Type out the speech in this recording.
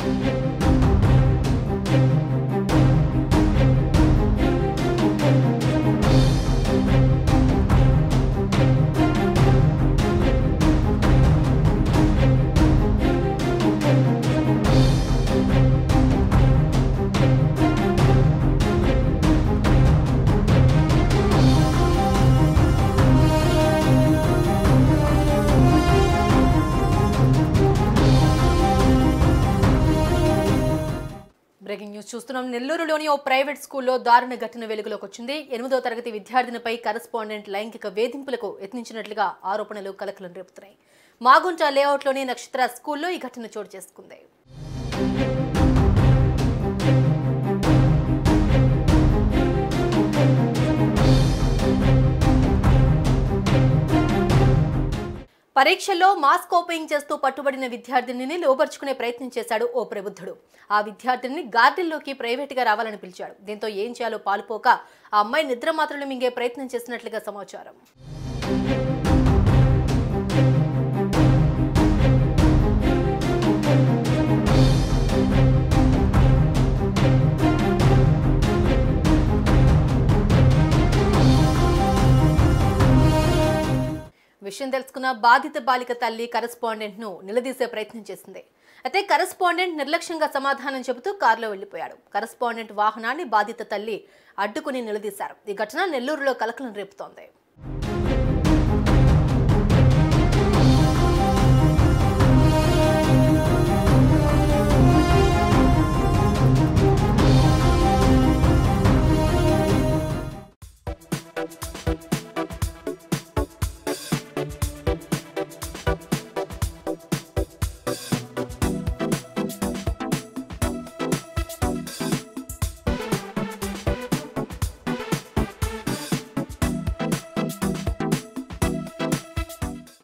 breaking news చూస్తున్నాం నెల్లూరులోని ఓ private స్కూల్లో దారుణ ఘటన వెలుగులోకి వచ్చింది ఎనిమిదో తరగతి విద్యార్థినిపై కరస్పాండెంట్ లైంగిక వేధింపులకు యత్నించినట్లుగా ఆరోపణలు కలకలం రేపుతున్నాయి మాగుంట లేఅవుట్లోని నక్షత్ర స్కూల్లో ఈ ఘటన చోటు చేసుకుంది పరీక్షల్లో మాస్క్ ఓపెనింగ్ చేస్తూ పట్టుబడిన విద్యార్థినిని లోపరుచుకునే ప్రయత్నం చేశాడు ఓ ప్రబుద్ధుడు ఆ విద్యార్థిని గార్డెన్లోకి ప్రైవేటుగా రావాలని పిలిచాడు దీంతో ఏం చేయాలో పాలుపోక ఆ అమ్మాయి నిద్ర మాత్రలు మింగే ప్రయత్నం చేసినట్లుగా సమాచారం విషయం తెలుసుకున్న బాధిత బాలిక తల్లి కరెస్పాండెంట్ ను నిలదీసే ప్రయత్నం చేసింది అయితే కరెస్పాండెంట్ నిర్లక్ష్యంగా సమాధానం చెబుతూ కారులో వెళ్లిపోయాడు కరెస్పాండెంట్ వాహనాన్ని బాధిత తల్లి అడ్డుకుని నిలదీశారు ఈ ఘటన నెల్లూరులో కలకలం రేపుతోంది